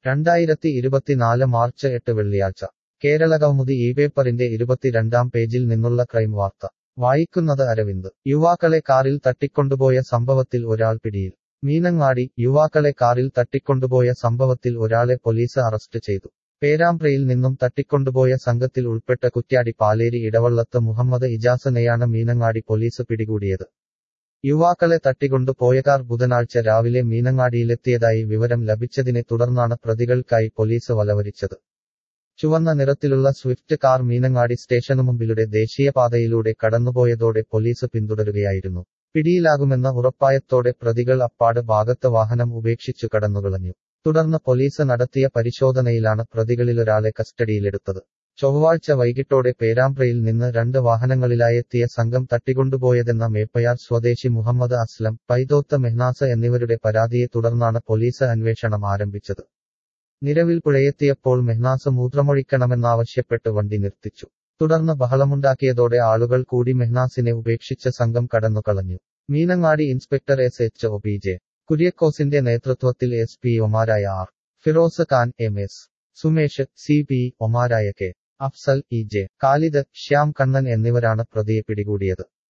രണ്ടായിരത്തി ഇരുപത്തിനാല് മാർച്ച് എട്ട് വെള്ളിയാഴ്ച കേരളകൗമുദി ഈ പേപ്പറിന്റെ ഇരുപത്തിരണ്ടാം പേജിൽ നിന്നുള്ള ക്രൈം വാർത്ത വായിക്കുന്നത് അരവിന്ദ് യുവാക്കളെ കാറിൽ തട്ടിക്കൊണ്ടുപോയ സംഭവത്തിൽ ഒരാൾ പിടിയിൽ മീനങ്ങാടി യുവാക്കളെ കാറിൽ തട്ടിക്കൊണ്ടുപോയ സംഭവത്തിൽ ഒരാളെ പോലീസ് അറസ്റ്റ് ചെയ്തു പേരാമ്പ്രയിൽ നിന്നും തട്ടിക്കൊണ്ടുപോയ സംഘത്തിൽ ഉൾപ്പെട്ട കുറ്റ്യാടി പാലേരി ഇടവള്ളത്ത് മുഹമ്മദ് ഇജാസനെയാണ് മീനങ്ങാടി പോലീസ് പിടികൂടിയത് യുവാക്കളെ തട്ടിക്കൊണ്ടുപോയ കാർ ബുധനാഴ്ച രാവിലെ മീനങ്ങാടിയിലെത്തിയതായി വിവരം ലഭിച്ചതിനെ തുടർന്നാണ് പ്രതികൾക്കായി പോലീസ് വലവരിച്ചത് ചുവന്ന നിറത്തിലുള്ള സ്വിഫ്റ്റ് കാർ മീനങ്ങാടി സ്റ്റേഷനു മുമ്പിലൂടെ ദേശീയപാതയിലൂടെ കടന്നുപോയതോടെ പോലീസ് പിന്തുടരുകയായിരുന്നു പിടിയിലാകുമെന്ന ഉറപ്പായത്തോടെ പ്രതികൾ അപ്പാട് ഭാഗത്ത് വാഹനം ഉപേക്ഷിച്ചു കടന്നുകളഞ്ഞു തുടർന്ന് പോലീസ് നടത്തിയ പരിശോധനയിലാണ് പ്രതികളിലൊരാളെ കസ്റ്റഡിയിലെടുത്തത് ചൊവ്വാഴ്ച വൈകിട്ടോടെ പേരാമ്പ്രയിൽ നിന്ന് രണ്ട് വാഹനങ്ങളിലായെത്തിയ സംഘം തട്ടിക്കൊണ്ടുപോയതെന്ന മേപ്പയാർ സ്വദേശി മുഹമ്മദ് അസ്ലം പൈതോത്ത് മെഹ്നാസ് എന്നിവരുടെ പരാതിയെ തുടർന്നാണ് പോലീസ് അന്വേഷണം ആരംഭിച്ചത് നിലവിൽ പുഴയെത്തിയപ്പോൾ മെഹ്നാസ് മൂത്രമൊഴിക്കണമെന്നാവശ്യപ്പെട്ട് വണ്ടി നിർത്തിച്ചു തുടർന്ന് ബഹളമുണ്ടാക്കിയതോടെ ആളുകൾ കൂടി മെഹ്നാസിനെ ഉപേക്ഷിച്ച സംഘം കടന്നുകളഞ്ഞു Meenangadi inspector S H O P J കുര്യക്കോസിന്റെ നേതൃത്വത്തിൽ എസ് പി ഒമാരായ R Firoz Khan M S Sumesh C P ഒമാരായ K Afsal E J Khalid Shyam Kannan എന്നിവരാണ് പ്രതിയെ പിടികൂടിയത്